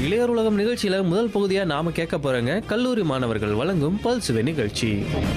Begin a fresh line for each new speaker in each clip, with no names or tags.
இளையோர் உலகம் நிகழ்ச்சியில முதல் பகுதியா நாம கேட்க போறோங்க கல்லூரி மாணவர்கள் வழங்கும் பல்சுவை நிகழ்ச்சி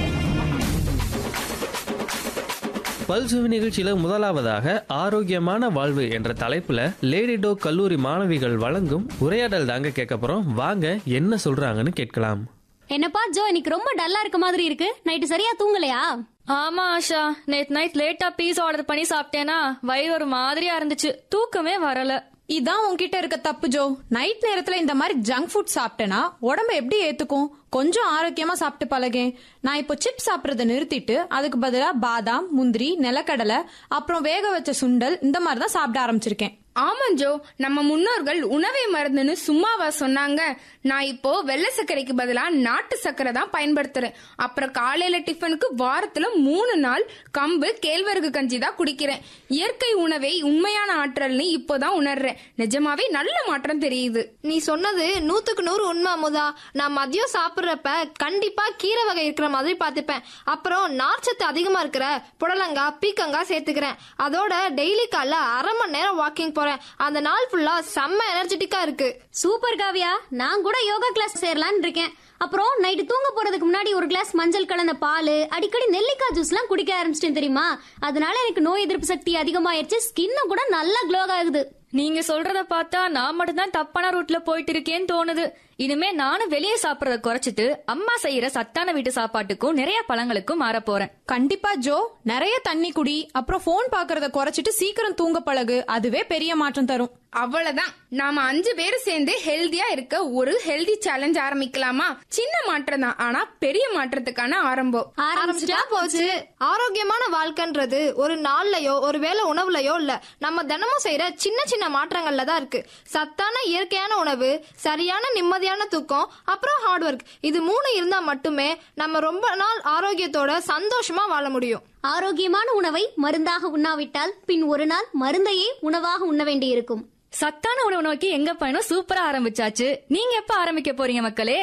பல்சுவை நிகழ்ச்சியில முதலாவதாக ஆரோக்கியமான வாழ்வு என்ற தலைப்புல லேடி டோக் கல்லூரி மாணவிகள் வழங்கும் உரையாடல் தாங்க கேட்க போறோம் வாங்க என்ன சொல்றாங்கன்னு கேட்கலாம்
என்னப்பா ஜோ இன்னைக்கு ரொம்ப டல்லா இருக்க மாதிரி இருக்கு நைட்டு சரியா தூங்கலையா
ஆமா ஆஷா நேத்து நைட் லேட்டா பீஸா ஆர்டர் பண்ணி சாப்பிட்டேனா வயிறு ஒரு மாதிரியா இருந்துச்சு தூக்கமே வரல
இதான் உன்கிட்ட இருக்க தப்பு ஜோ நைட் நேரத்துல இந்த மாதிரி ஜங்க் ஃபுட் சாப்பிட்டேனா உடம்ப எப்படி ஏத்துக்கும் கொஞ்சம் ஆரோக்கியமா சாப்பிட்டு பழகேன் நான் இப்போ சிப்ஸ் சாப்பிடறத நிறுத்திட்டு அதுக்கு பதிலா பாதாம் முந்திரி நிலக்கடலை அப்புறம் வேக வச்ச சுண்டல் இந்த மாதிரி தான் சாப்பிட ஆரம்பிச்சிருக்கேன்
ஆமா ஜோ நம்ம முன்னோர்கள் உணவே மருந்துன்னு சும்மாவா சொன்னாங்க நான் இப்போ வெள்ளை சர்க்கரைக்கு பதிலா நாட்டு சர்க்கரை தான் பயன்படுத்துறேன் அப்புறம் காலையில டிஃபனுக்கு வாரத்துல மூணு நாள் கம்பு கேழ்வரகு கஞ்சி தான் குடிக்கிறேன் இயற்கை உணவை உண்மையான ஆற்றல்னு இப்போதான் உணர்றேன் நிஜமாவே நல்ல மாற்றம் தெரியுது
நீ சொன்னது நூத்துக்கு நூறு உண்மை அமுதா நான் மதியம் சாப்பிடுறப்ப கண்டிப்பா கீரை வகை இருக்கிற மாதிரி பார்த்துப்பேன் அப்புறம் நார்ச்சத்து அதிகமா இருக்கிற புடலங்காய் பீக்கங்காய் சேர்த்துக்கிறேன் அதோட டெய்லி காலைல அரை மணி நேரம் வாக்கிங் போறேன் அந்த நாள் ஃபுல்லா செம்ம எனர்ஜெட்டிக்கா இருக்கு
சூப்பர் காவியா நான் கூட யோகா கிளாஸ் சேரலான்னு இருக்கேன் அப்புறம் நைட்டு தூங்க போறதுக்கு முன்னாடி ஒரு கிளாஸ் மஞ்சள் கலந்த பால் அடிக்கடி நெல்லிக்காய் ஜூஸ்லாம் குடிக்க ஆரம்பிச்சிட்டேன் தெரியுமா அதனால எனக்கு நோய் எதிர்ப்பு சக்தி அதிகமாயிருச்சு ஸ்கின்னும் கூட நல்லா க்ளோ ஆகுது
நீங்க சொல்றத பார்த்தா நான் மட்டும்தான் தப்பான ரூட்ல போயிட்டு இருக்கேன்னு தோணுது இனிமே நானும் வெளியே சாப்பிடறத குறைச்சிட்டு அம்மா செய்யற சத்தான வீட்டு சாப்பாட்டுக்கும் நிறைய பழங்களுக்கும் மாற போறேன்
கண்டிப்பா ஜோ நிறைய தண்ணி குடி அப்புறம் போன் பாக்குறத குறைச்சிட்டு சீக்கிரம் தூங்க பழகு அதுவே பெரிய மாற்றம் தரும்
அவ்வளவுதான் நாம அஞ்சு பேர் சேர்ந்து ஹெல்தியா இருக்க ஒரு ஹெல்தி சேலஞ்ச் ஆரம்பிக்கலாமா சின்ன மாற்றம் தான் ஆனா பெரிய மாற்றத்துக்கான ஆரம்பம்
ஆரம்பிச்சுட்டா போச்சு ஆரோக்கியமான வாழ்க்கைன்றது ஒரு நாள்லயோ ஒரு வேளை உணவுலயோ இல்ல நம்ம தினமும் செய்யற சின்ன சின்ன மாற்றங்கள்ல தான் இருக்கு சத்தான இயற்கையான உணவு சரியான நிம்மதியான தூக்கம் அப்புறம் ஹார்ட் ஒர்க் இது மூணு இருந்தா மட்டுமே நம்ம ரொம்ப நாள் ஆரோக்கியத்தோட சந்தோஷமா வாழ முடியும்
ஆரோக்கியமான உணவை மருந்தாக உண்ணாவிட்டால் பின் ஒரு நாள் மருந்தையே உணவாக உண்ண வேண்டியிருக்கும்
சத்தான உணவு நோக்கி எங்க பயணம் சூப்பரா ஆரம்பிச்சாச்சு நீங்க எப்ப ஆரம்பிக்க போறீங்க மக்களே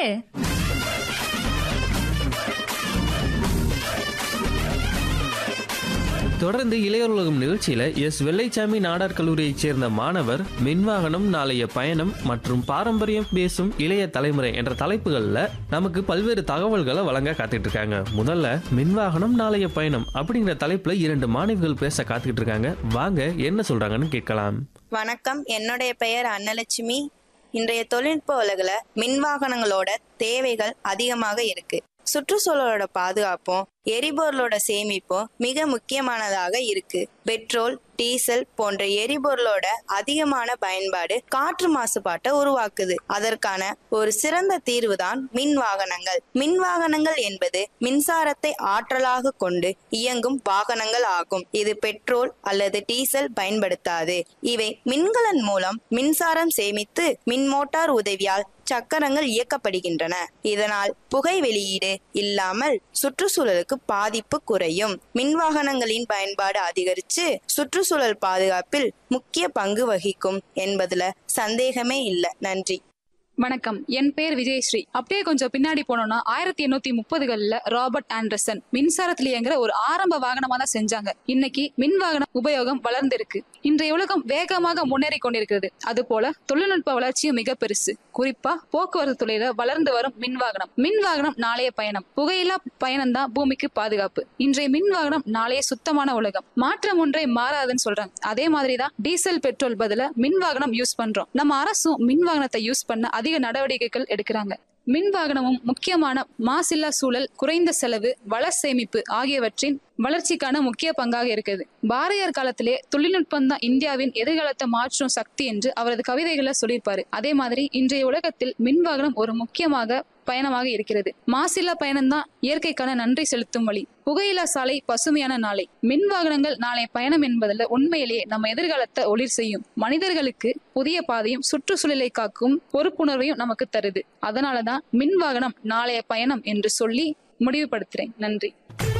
தொடர்ந்து இளையோர் உலகம் நிகழ்ச்சியில எஸ் வெள்ளைச்சாமி நாடார் கல்லூரியைச் சேர்ந்த மாணவர் மின்வாகனம் நாளைய பயணம் மற்றும் பாரம்பரியம் பேசும் இளைய தலைமுறை என்ற தலைப்புகள்ல நமக்கு பல்வேறு தகவல்களை வழங்க காத்துட்டு இருக்காங்க முதல்ல மின்வாகனம் நாளைய பயணம் அப்படிங்கிற தலைப்புல இரண்டு மாணவிகள் பேச காத்துக்கிட்டு இருக்காங்க வாங்க என்ன சொல்றாங்கன்னு கேட்கலாம்
வணக்கம் என்னுடைய பெயர் அன்னலட்சுமி இன்றைய தொழில்நுட்ப உலகில் மின்வாகனங்களோட தேவைகள் அதிகமாக இருக்கு சுற்றுச்சூழலோட பாதுகாப்பும் எரிபொருளோட சேமிப்பும் மிக முக்கியமானதாக இருக்கு பெட்ரோல் டீசல் போன்ற எரிபொருளோட அதிகமான பயன்பாடு காற்று மாசுபாட்டை உருவாக்குது அதற்கான ஒரு சிறந்த தீர்வுதான் மின் வாகனங்கள் மின் வாகனங்கள் என்பது மின்சாரத்தை ஆற்றலாக கொண்டு இயங்கும் வாகனங்கள் ஆகும் இது பெட்ரோல் அல்லது டீசல் பயன்படுத்தாது இவை மின்கலன் மூலம் மின்சாரம் சேமித்து மின் மோட்டார் உதவியால் சக்கரங்கள் இயக்கப்படுகின்றன இதனால் புகை வெளியீடு இல்லாமல் சுற்றுச்சூழலுக்கு பாதிப்பு குறையும் மின்வாகனங்களின் பயன்பாடு அதிகரித்து சுற்றுச்சூழல் பாதுகாப்பில் முக்கிய பங்கு வகிக்கும் என்பதுல சந்தேகமே இல்லை நன்றி
வணக்கம் என் பேர் விஜயஸ்ரீ அப்படியே கொஞ்சம் பின்னாடி போனோம்னா ஆயிரத்தி எண்ணூத்தி முப்பதுகள்ல ராபர்ட் ஆண்டர்சன் மின்சாரத்துல இயங்குற ஒரு ஆரம்ப வாகனமா தான் செஞ்சாங்க இன்னைக்கு மின் வாகனம் உபயோகம் வளர்ந்திருக்கு இன்றைய உலகம் வேகமாக முன்னேறி கொண்டிருக்கிறது அது போல தொழில்நுட்ப வளர்ச்சியும் மிக பெருசு குறிப்பா போக்குவரத்து துறையில வளர்ந்து வரும் மின் வாகனம் மின் வாகனம் நாளைய பயணம் புகையில்லா பயணம் தான் பூமிக்கு பாதுகாப்பு இன்றைய மின் வாகனம் நாளைய சுத்தமான உலகம் மாற்றம் ஒன்றை மாறாதுன்னு சொல்றாங்க அதே மாதிரிதான் டீசல் பெட்ரோல் பதிலா மின் வாகனம் யூஸ் பண்றோம் நம்ம அரசும் மின் வாகனத்தை யூஸ் பண்ண அதிக நடவடிக்கைகள் எடுக்கிறாங்க மின் வாகனமும் முக்கியமான மாசில்லா சூழல் குறைந்த செலவு வள சேமிப்பு ஆகியவற்றின் வளர்ச்சிக்கான முக்கிய பங்காக இருக்குது பாரதியார் காலத்திலே தொழில்நுட்பம் தான் இந்தியாவின் எதிர்காலத்தை மாற்றும் சக்தி என்று அவரது கவிதைகளை சொல்லியிருப்பாரு அதே மாதிரி இன்றைய உலகத்தில் மின் வாகனம் ஒரு முக்கியமாக பயணமாக இருக்கிறது மாசில்லா பயணம்தான் இயற்கைக்கான நன்றி செலுத்தும் வழி புகையிலா சாலை பசுமையான நாளை மின் வாகனங்கள் நாளைய பயணம் என்பதில் உண்மையிலேயே நம்ம எதிர்காலத்தை ஒளிர் செய்யும் மனிதர்களுக்கு புதிய பாதையும் சுற்றுச்சூழலை காக்கும் பொறுப்புணர்வையும் நமக்கு தருது அதனாலதான் மின் வாகனம் நாளைய பயணம் என்று சொல்லி முடிவுபடுத்துறேன் நன்றி